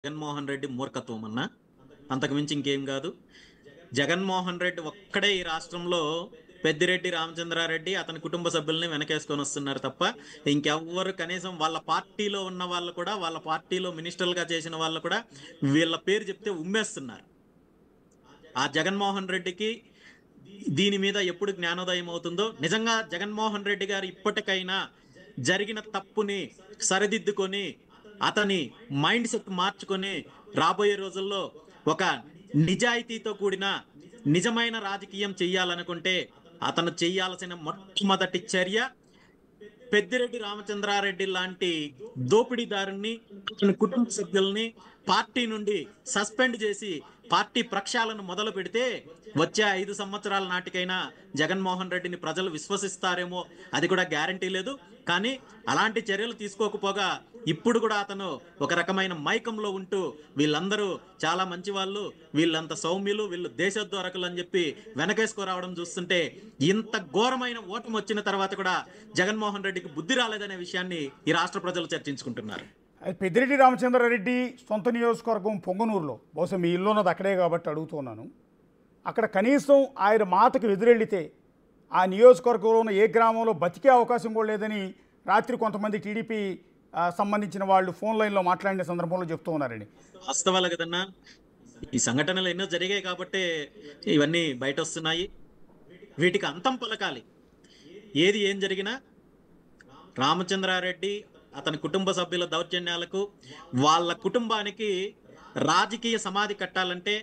జగన్మోహన్ రెడ్డి మూర్ఖత్వం అన్న అంతకు మించి ఇంకేం కాదు జగన్మోహన్ రెడ్డి ఒక్కడే ఈ రాష్ట్రంలో పెద్దిరెడ్డి రామచంద్రారెడ్డి అతని కుటుంబ సభ్యుల్ని వెనకేసుకొని వస్తున్నారు తప్ప ఇంకెవ్వరు కనీసం వాళ్ళ పార్టీలో ఉన్న వాళ్ళు కూడా వాళ్ళ పార్టీలో మినిస్టర్లుగా చేసిన వాళ్ళు కూడా వీళ్ళ పేరు చెప్తే ఉమ్మేస్తున్నారు ఆ జగన్మోహన్ రెడ్డికి దీని మీద ఎప్పుడు జ్ఞానోదయం అవుతుందో నిజంగా జగన్మోహన్ రెడ్డి గారు ఇప్పటికైనా జరిగిన తప్పుని సరిదిద్దుకొని అతని మైండ్ సెట్ మార్చుకొని రాబోయే రోజుల్లో ఒక నిజాయితీతో కూడిన నిజమైన రాజకీయం చెయ్యాలనుకుంటే అతను చెయ్యాల్సిన మొట్టమొదటి చర్య పెద్దిరెడ్డి రామచంద్రారెడ్డి లాంటి దోపిడీదారుని అతని కుటుంబ సభ్యుల్ని పార్టీ నుండి సస్పెండ్ చేసి పార్టీ ప్రక్షాళన మొదలు పెడితే వచ్చే ఐదు సంవత్సరాల నాటికైనా జగన్మోహన్ రెడ్డిని ప్రజలు విశ్వసిస్తారేమో అది కూడా గ్యారంటీ లేదు కానీ అలాంటి చర్యలు తీసుకోకపోగా ఇప్పుడు కూడా అతను ఒక రకమైన మైకంలో ఉంటూ వీళ్ళందరూ చాలా మంచి వాళ్ళు వీళ్ళంత సౌమ్యులు వీళ్ళు దేశోద్వారకులు అని చెప్పి వెనకేసుకురావడం చూస్తుంటే ఇంత ఘోరమైన ఓటమి వచ్చిన తర్వాత కూడా జగన్మోహన్ రెడ్డికి బుద్ధి రాలేదనే విషయాన్ని ఈ రాష్ట్ర ప్రజలు చర్చించుకుంటున్నారు అది పెద్దిరెడ్డి రామచంద్రారెడ్డి సొంత నియోజకవర్గం పొంగనూరులో బహుశా మీ ఇల్లు ఉన్నది అక్కడే కాబట్టి అడుగుతున్నాను అక్కడ కనీసం ఆయన మాటకు ఎదురెళ్లితే ఆ నియోజకవర్గంలో ఉన్న ఏ గ్రామంలో బతికే అవకాశం కూడా లేదని రాత్రి కొంతమంది టీడీపీ ఆ, సంబంధించిన వాళ్ళు ఫోన్ లైన్లో మాట్లాడిన సందర్భంలో చెప్తూ ఉన్నారండి వాస్తవాలు కదన్నా ఈ సంఘటనలు ఎన్నో జరిగాయి కాబట్టి ఇవన్నీ బయట వస్తున్నాయి వీటికి అంతం పలకాలి ఏది ఏం జరిగినా రామచంద్రారెడ్డి అతని కుటుంబ సభ్యుల దౌర్జన్యాలకు వాళ్ళ కుటుంబానికి రాజకీయ సమాధి కట్టాలంటే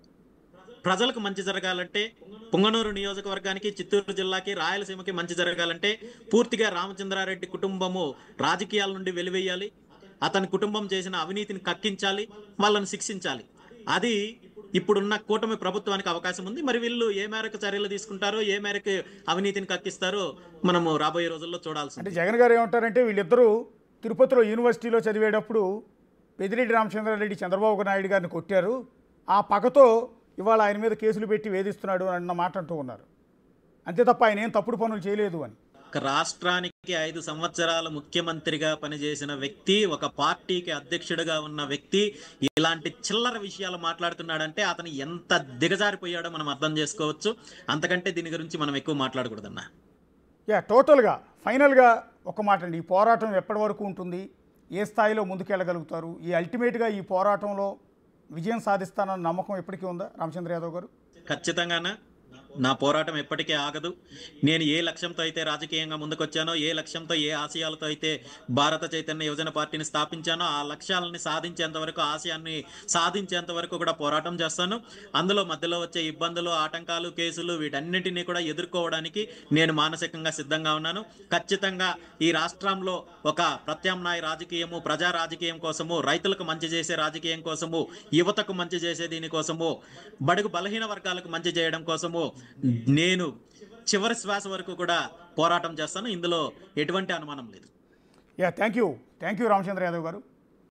ప్రజలకు మంచి జరగాలంటే పుంగనూరు నియోజకవర్గానికి చిత్తూరు జిల్లాకి రాయలసీమకి మంచి జరగాలంటే పూర్తిగా రామచంద్రారెడ్డి కుటుంబము రాజకీయాల నుండి వెలివేయాలి అతని కుటుంబం చేసిన అవినీతిని కక్కించాలి వాళ్ళని శిక్షించాలి అది ఇప్పుడున్న కూటమి ప్రభుత్వానికి అవకాశం ఉంది మరి వీళ్ళు ఏ మేరకు చర్యలు తీసుకుంటారో ఏ మేరకు అవినీతిని కక్కిస్తారో మనము రాబోయే రోజుల్లో చూడాల్సి అంటే జగన్ గారు ఏమంటారంటే వీళ్ళిద్దరూ తిరుపతిలో యూనివర్సిటీలో చదివేటప్పుడు పెద్దిరెడ్డి రామచంద్రారెడ్డి చంద్రబాబు నాయుడు గారిని కొట్టారు ఆ పగతో ఇవాళ ఆయన మీద కేసులు పెట్టి వేధిస్తున్నాడు అన్న మాట అంటూ ఉన్నారు అంతే తప్ప ఆయన ఏం తప్పుడు పనులు చేయలేదు అని ఒక రాష్ట్రానికి ఐదు సంవత్సరాల ముఖ్యమంత్రిగా పనిచేసిన వ్యక్తి ఒక పార్టీకి అధ్యక్షుడిగా ఉన్న వ్యక్తి ఇలాంటి చిల్లర విషయాలు మాట్లాడుతున్నాడంటే అతను ఎంత దిగజారిపోయాడో మనం అర్థం చేసుకోవచ్చు అంతకంటే దీని గురించి మనం ఎక్కువ మాట్లాడకూడదన్నా యా టోటల్గా ఫైనల్గా ఒక మాట అండి ఈ పోరాటం ఎప్పటి వరకు ఉంటుంది ఏ స్థాయిలో ముందుకెళ్ళగలుగుతారు ఈ అల్టిమేట్గా ఈ పోరాటంలో విజయం సాధిస్తానన్న నమ్మకం ఎప్పటికీ ఉందా రామచంద్ర యాదవ్ గారు ఖచ్చితంగానా నా పోరాటం ఎప్పటికీ ఆగదు నేను ఏ లక్ష్యంతో అయితే రాజకీయంగా ముందుకొచ్చానో ఏ లక్ష్యంతో ఏ ఆశయాలతో అయితే భారత చైతన్య యువజన పార్టీని స్థాపించానో ఆ లక్ష్యాలని సాధించేంత వరకు ఆశయాన్ని సాధించేంత వరకు కూడా పోరాటం చేస్తాను అందులో మధ్యలో వచ్చే ఇబ్బందులు ఆటంకాలు కేసులు వీటన్నిటినీ కూడా ఎదుర్కోవడానికి నేను మానసికంగా సిద్ధంగా ఉన్నాను ఖచ్చితంగా ఈ రాష్ట్రంలో ఒక ప్రత్యామ్నాయ రాజకీయము ప్రజా రాజకీయం కోసము రైతులకు మంచి చేసే రాజకీయం కోసము యువతకు మంచి చేసే దీనికోసము బడుగు బలహీన వర్గాలకు మంచి చేయడం కోసము నేను చివరి శ్వాస వరకు కూడా పోరాటం చేస్తాను ఇందులో ఎటువంటి అనుమానం లేదు yeah thank you thank you Ramachandra Yadav గారు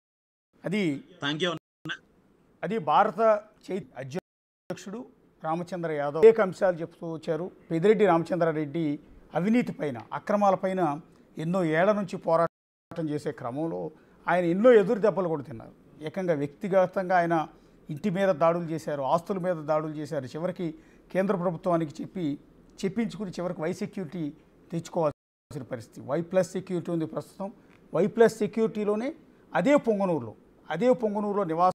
అది థ్యాంక్ యూ అది భారత చై అధ్యక్షుడు రామచంద్ర యాదవ్ అనేక అంశాలు చెప్తూ వచ్చారు పెదిరెడ్డి రామచంద్రారెడ్డి అవినీతి పైన అక్రమాలపైన ఎన్నో ఏళ్ల నుంచి పోరాటం చేసే క్రమంలో ఆయన ఎన్నో ఎదురు దెబ్బలు కూడా తిన్నారు ఏకంగా వ్యక్తిగతంగా ఆయన ఇంటి మీద దాడులు చేశారు ఆస్తుల మీద దాడులు చేశారు చివరికి కేంద్ర ప్రభుత్వానికి చెప్పి చెప్పించుకుని చివరికి వై సెక్యూరిటీ తెచ్చుకోవాల్సిన పరిస్థితి వై ప్లస్ సెక్యూరిటీ ఉంది ప్రస్తుతం వై ప్లస్ సెక్యూరిటీలోనే అదే పొంగనూరులో అదే పొంగనూరులో నివాసం